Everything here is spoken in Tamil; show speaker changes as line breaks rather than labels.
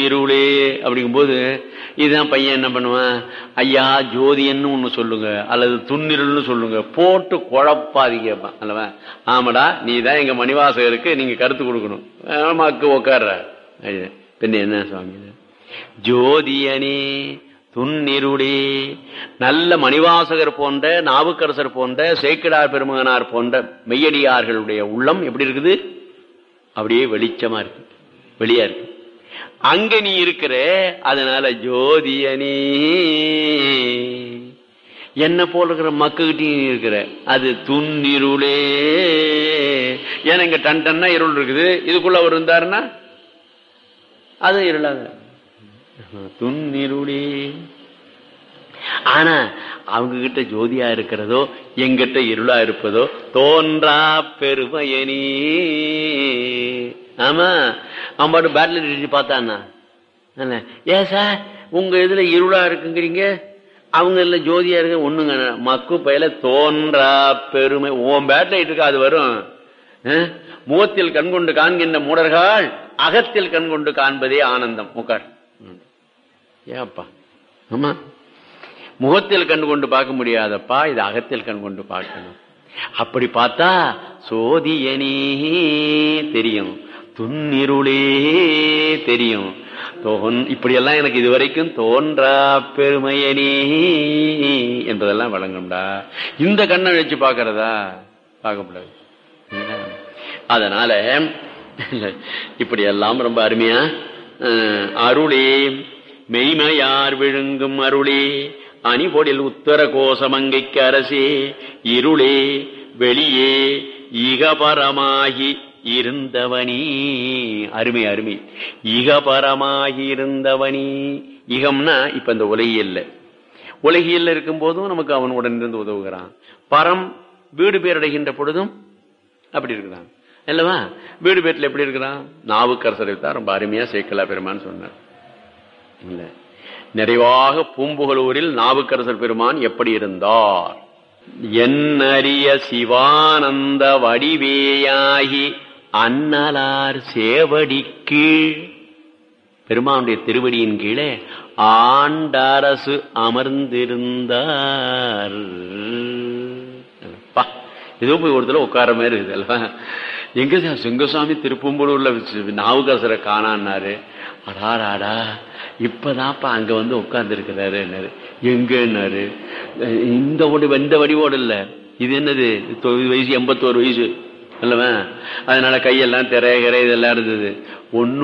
இருளே அப்படிங்கும்போது இதுதான் பையன் என்ன பண்ணுவான் ஐயா ஜோதியன்னு ஒண்ணு சொல்லுங்க அல்லது துன்னிருள்னு சொல்லுங்க போட்டு குழப்பாதீங்க கேட்பான் அல்லவா ஆமாடா நீ தான் எங்க மணிவாசகருக்கு நீங்க கருத்து கொடுக்கணும் ஆமாக்கு உக்காடுற பின்ன என்ன சுவாமி இது? ஜோதியனே துன்னிருளே நல்ல மணிவாசகர் போன்ற நாவுக்கரசர் போன்ற சேக்கிடார் பெருமகனார் போன்ற மெய்யடியார்களுடைய உள்ளம் எப்படி இருக்குது அப்படியே வெளிச்சமா இருக்கு வெளியா இருக்கு அங்க நீ இருக்கிற அதனால ஜோதியனே என்ன போல இருக்கிற மக்கள்கிட்டயும் இருக்கிற அது துன்னிருளே ஏன்னா இங்க டன் டன்னா இருள் இருக்குது இதுக்குள்ள அவர் இருந்தாருன்னா அது இருளாங்க துன்னிருளே ஆனா அவங்க கிட்ட ஜோதியா இருக்கிறதோ எங்கிட்ட இருளா இருப்பதோ தோன்றா பெருமையனி ஆமா அவன் பாட்டு பேட்டில் அடிச்சு பார்த்தான்னா என்ன, ஏன் சார் உங்க இதுல இருளா இருக்குங்கிறீங்க அவங்க இதுல ஜோதியா இருக்கு ஒண்ணுங்க மக்கு பயில தோன்றா பெருமை உன் பேட்டில் இருக்கு அது வரும் அஹ்? முகத்தில் கண்கொண்டு காண்கின்ற மூடர்கள் அகத்தில் கண்கொண்டு காண்பதே ஆனந்தம் முக்கார் ஏப்பா ஆமா முகத்தில் கண்டு கொண்டு பார்க்க முடியாதப்பா இது அகத்தில் கண் கொண்டு பார்க்கணும் அப்படி பார்த்தா சோதியனே தெரியும் துன்னிருளே தெரியும் தோன் இப்படியெல்லாம் எனக்கு இதுவரைக்கும் தோன்றா பெருமையனே என்பதெல்லாம் வழங்கும்டா இந்த கண்ணை வச்சு பார்க்கறதா பார்க்க முடியாது அதனால இப்படி எல்லாம் ரொம்ப அருமையா அஹ், அருளே மெய்மையார் விழுங்கும் அருளே அணிபொடில் உத்தர கோசமங்கைக்கு அரசே இருளே வெளியே இகபரமாகி இருந்தவனி அருமை அருமை இகபரமாகி இருந்தவனி இகம்னா இப்ப இந்த உலகியல்ல உலகியல்ல இருக்கும் போதும் நமக்கு அவன் உடனிருந்து உதவுகிறான் பரம் வீடு பேரடைகின்ற பொழுதும் அப்படி இருக்கிறான் அல்லவா வீடு பேட்டில் எப்படி இருக்கிறான் நாவுக்கரசரை தான் ரொம்ப அருமையா சேக்கலா பெருமான்னு சொன்னார் இல்ல நிறைவாக பூம்புகலூரில் நாவுக்கரசர் பெருமான் எப்படி இருந்தார் என்னறிய சிவானந்த வடிவேயாகி அன்னலார் சேவடிக்கு பெருமானுடைய திருவடியின் கீழே ஆண்டரசு அமர்ந்திருந்தார் பா, ஏதோ போய் ஒருத்தர் உட்கார மாதிரி இருக்குது அல்லவா எங்க சார் சிங்கசாமி திருப்பம்பூர்ல நாவுக்கரசரை காணான்னாரு அடாடாடா இப்பதான்ப்பா அங்க வந்து உட்கார்ந்து இருக்கிறாரு எங்கன்னாரு இந்த ஓடு இந்த வடிவோடு இல்ல இது என்னது தொண்ணூறு வயசு எண்பத்தோரு வயசு அல்லவா அதனால கையெல்லாம் திரையகிற இதெல்லாம் இருந்தது ஒன்னும்